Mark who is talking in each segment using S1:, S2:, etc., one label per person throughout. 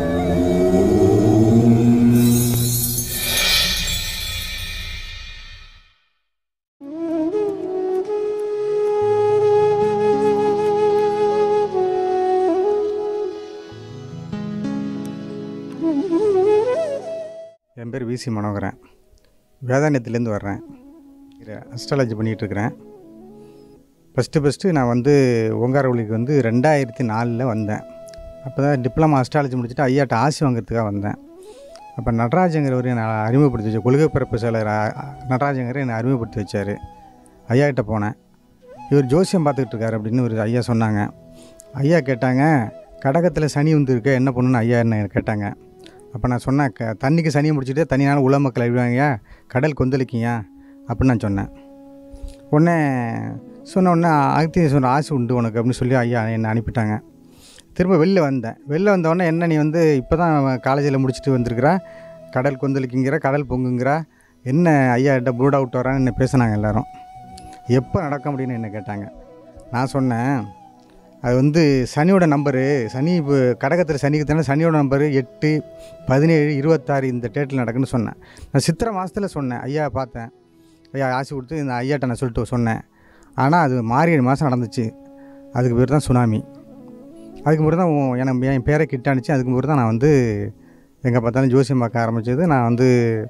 S1: என் பேர் விசி மனோகரன் வேதாந்தியத்துலேருந்து வர்றேன் astrology பண்ணிகிட்ருக்கிறேன் first first நான் வந்து ஓங்காரவழிக்கு வந்து ரெண்டாயிரத்தி நாலில் வந்தேன் அப்போ தான் டிப்ளமா அஸ்ட்ராலஜி முடிச்சுட்டு ஐயாட்ட ஆசி வாங்குறதுக்காக வந்தேன் அப்போ நடராஜங்கிறவர் என்னை அறிமுகப்படுத்தி வச்சார் கொள்கை பிறப்பு செயலர் அ- அ- நடராஜங்கிற என்னை அறிமுகப்படுத்தி வச்சார் ஐயா கிட்ட போனேன் இவர் ஜோசியம் பார்த்துக்கிட்டு இருக்காரு அப்படின்னு ஒரு ஐயா சொன்னாங்க ஐயா கேட்டாங்க கடகத்தில் சனி வந்து இருக்க என்ன பண்ணுன்னு ஐயா என்ன கேட்டாங்க அப்போ நான் சொன்னேன் க தண்ணிக்கு சனியை முடிச்சுட்டு தண்ணினால உல மக்கள் அழிவாங்க கடல் கொந்தளிக்கிங்க அப்படின்னு நான் சொன்னேன் உடனே சொன்ன உடனே அகத்திய சொன்ன ஆசை உண்டு உனக்கு அப்படின்னு சொல்லி ஐயா என்னை அனுப்பிட்டாங்க திரும்ப வெளில வந்தேன் வெளில வந்த உடனே என்ன நீ வந்து இப்போ தான் காலேஜில் முடிச்சுட்டு வந்திருக்கிற கடல் கொந்தளிக்குங்கிற கடல் பொங்குங்கிற என்ன ஐயா கிட்ட ப்ரூட் அவுட் வரான்னு என்ன பேசுனாங்க எல்லாரும் எப்போ நடக்க முடியும்னு என்ன கேட்டாங்க நான் சொன்னேன் அது வந்து சனியோட நம்பரு சனி இப்போ கடகத்தில் சனிக்கு தானே சனியோட நம்பரு எட்டு பதினேழு இருபத்தாறு இந்த டேட்டில் நடக்குன்னு சொன்னேன் நான் சித்திரை மாதத்தில் சொன்னேன் ஐயா பார்த்தேன் ஐயா ஆசை கொடுத்து இந்த ஐயாட்ட நான் சொல்லிட்டு சொன்னேன் ஆனால் அது மார்கழி மாதம் நடந்துச்சு அதுக்கு பேர் தான் சுனாமி அதுக்கு முன்னாடி தான் உன் எனக்கு என் பேரை கிட்டானுச்சு அதுக்கு முன்னாடி தான் நான் வந்து எங்கே பார்த்தாலும் ஜோசியம் பார்க்க ஆரம்பிச்சது நான் வந்து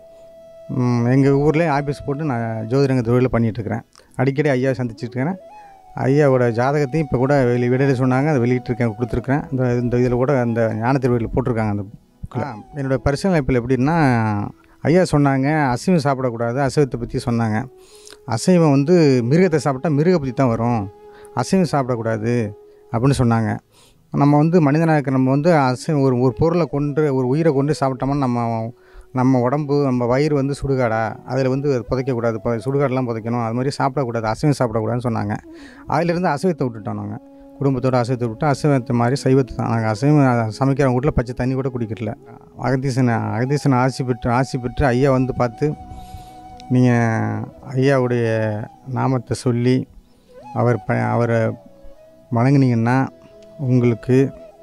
S1: எங்கள் ஊர்லேயே ஆஃபீஸ் போட்டு நான் ஜோதிடங்க தொழிலில் பண்ணிகிட்ருக்கிறேன் அடிக்கடி ஐயா சந்திச்சுட்டு இருக்கிறேன் ஐயாவோட ஜாதகத்தையும் இப்போ கூட வெளி வெளியில் சொன்னாங்க அதை வெளியிட்டிருக்கேன் கொடுத்துருக்கேன் இந்த இந்த இதில் கூட அந்த ஞான திருவள்ளியில் போட்டிருக்காங்க அந்த bookல. என்னோடய பர்சனல் லைஃப்பில் எப்படின்னா ஐயா சொன்னாங்க அசைவம் சாப்பிடக்கூடாது அசைவத்தை பற்றி சொன்னாங்க அசைவம் வந்து மிருகத்தை சாப்பிட்டா மிருக பற்றி தான் வரும் அசைவம் சாப்பிடக்கூடாது அப்படின்னு சொன்னாங்க நம்ம வந்து மனிதனாக இருக்க நம்ம வந்து அசைவம் ஒரு ஒரு பொருளை கொண்டு ஒரு உயிரை கொண்டு சாப்பிட்டோம்னா நம்ம நம்ம உடம்பு நம்ம வயிறு வந்து சுடுகாடா அதில் வந்து அது புதைக்கக்கூடாது இப்போ சுடுகாடெலாம் புதைக்கணும் அது மாதிரி சாப்பிடக்கூடாது அசைவம் சாப்பிடக்கூடாதுன்னு சொன்னாங்க அதிலிருந்து அசைவத்தை விட்டுட்டோம் நாங்கள் குடும்பத்தோட அசைவத்தை விட்டு அசைவத்தை மாதிரி சைவத்தை தான் நாங்கள் அசைவம் சமைக்கிறவங்க வீட்டில் பச்சை தண்ணி கூட குடிக்கிறல அகதீசன் அகதீசன் ஆசி பெற்று ஆசி பெற்று ஐயா வந்து பார்த்து நீங்கள் ஐயாவுடைய நாமத்தை சொல்லி அவர் ப அவரை வணங்குனீங்கன்னா உங்களுக்கு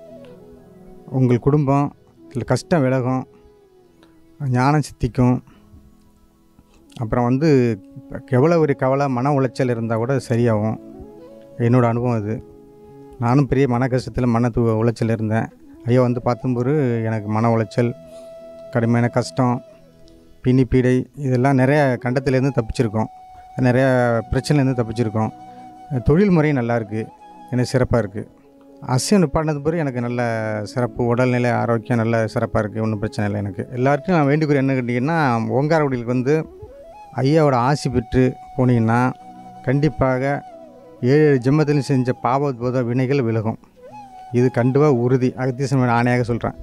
S1: உங்கள் குடும்பம் இதில் கஷ்டம் விலகும் ஞானம் சித்திக்கும் அப்புறம் வந்து எவ்வளோ ஒரு கவலை மன உளைச்சல் இருந்தால் கூட அது சரியாகும் என்னோடய அனுபவம் இது நானும் பெரிய மன கஷ்டத்தில் மன து உளைச்சல் இருந்தேன் ஐயா வந்து பார்த்தும்போது எனக்கு மன உளைச்சல் கடுமையான கஷ்டம் பிணி பீடை இதெல்லாம் நிறைய கண்டத்துலேருந்து தப்பிச்சிருக்கோம் நிறைய பிரச்சனைலேருந்து தப்பிச்சிருக்கோம் தொழில் முறையும் நல்லா இருக்குது எனக்கு சிறப்பாக இருக்குது அசைவம் நிப்பாட்டினது பிறகு எனக்கு நல்ல சிறப்பு உடல்நிலை ஆரோக்கியம் நல்ல சிறப்பாக இருக்குது ஒன்றும் பிரச்சனை இல்லை எனக்கு எல்லாருக்கும் நான் வேண்டிக்கிறேன் என்ன கேட்டிங்கன்னா ஓங்காரகுடியில் வந்து ஐயாவோட ஆசி பெற்று போனீங்கன்னா கண்டிப்பாக ஏழு ஏழு ஜென்மத்திலும் செஞ்ச பாவபோத வினைகள் விலகும் இது கண்டிப்பாக உறுதி அகத்தீசன் ஆணையாக சொல்கிறேன்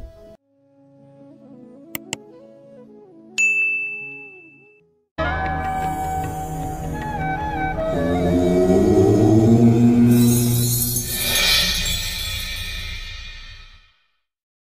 S2: Thank